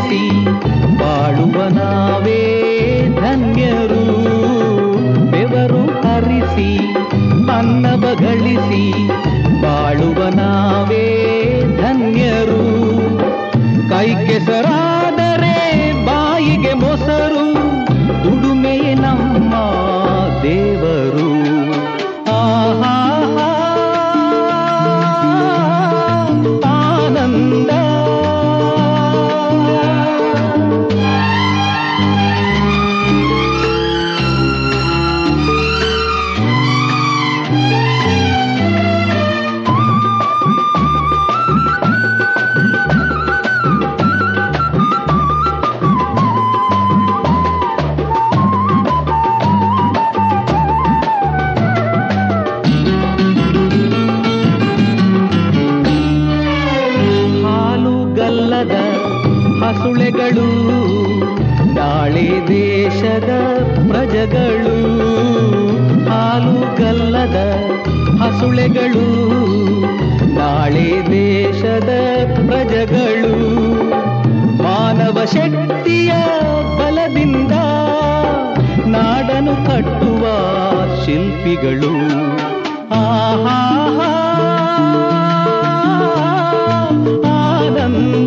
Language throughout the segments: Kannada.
ಗಳಿಸಿ ಬಾಳುವ ನಾವೇ ಧನ್ಯರು ಬೆವರು ಹರಿಸಿ ಅನ್ನವ ಗಳಿಸಿ ಬಾಳುವ ನಾವೇ ಧನ್ಯರು ಕೈ ಕೆಸರಾದರೆ ಬಾಯಿಗೆ ಮೊಸರು ದುಡುಮೆ ನಮ್ಮ ದೇವರು ಆಹಾ ಆನಂದ ಹಾಲು ಗಲ್ಲದ ಹಸುಳೆಗಳು ನಾಳೆ ದೇಶದ ಪ್ರಜೆಗಳು ಹಾಲು ಗಲ್ಲದ ಹಸುಳೆಗಳು ನಾಳೆ ದೇಶದ ಪ್ರಜೆಗಳು ಮಾನವ ಶಕ್ತಿಯ ಬಲದಿಂದ ನಾಡನು ಕಟ್ಟುವ ಶಿಲ್ಪಿಗಳು ಆಹಾ ಆನಂದ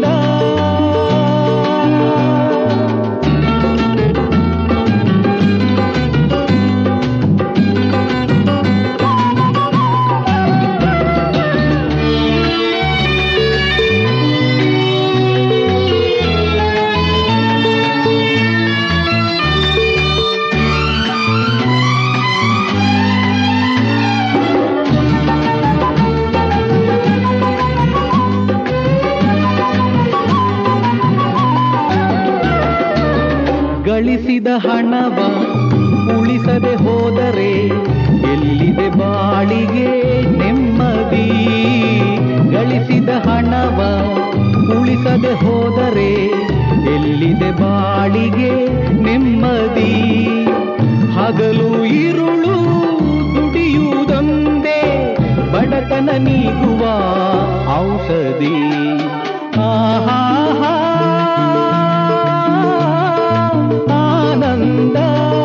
ಗಳಿಸಿದ ಹಣವ ಉಳಿಸದೆ ಹೋದರೆ ಎಲ್ಲಿದೆ ಬಾಳಿಗೆ ನೆಮ್ಮದಿ ಗಳಿಸಿದ ಹಣವ ಉಳಿಸದೆ ಹೋದರೆ ಎಲ್ಲಿದೆ ಬಾಳಿಗೆ ನೆಮ್ಮದಿ ಹಗಲು ಇರುಳು ದುಡಿಯುವುದೊಂದೇ ಬಡತನ ನೀಗುವ ಔಷಧಿ ಆಹಾ ಆನಂದ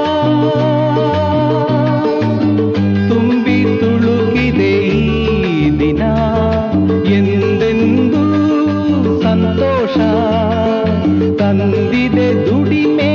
ತುಂಬಿ ತುಳುಕಿದೆ ಈ ದಿನ ಎಂದೆಂದೂ ಸಂತೋಷ ತಂದಿದೆ ದುಡಿಮೆ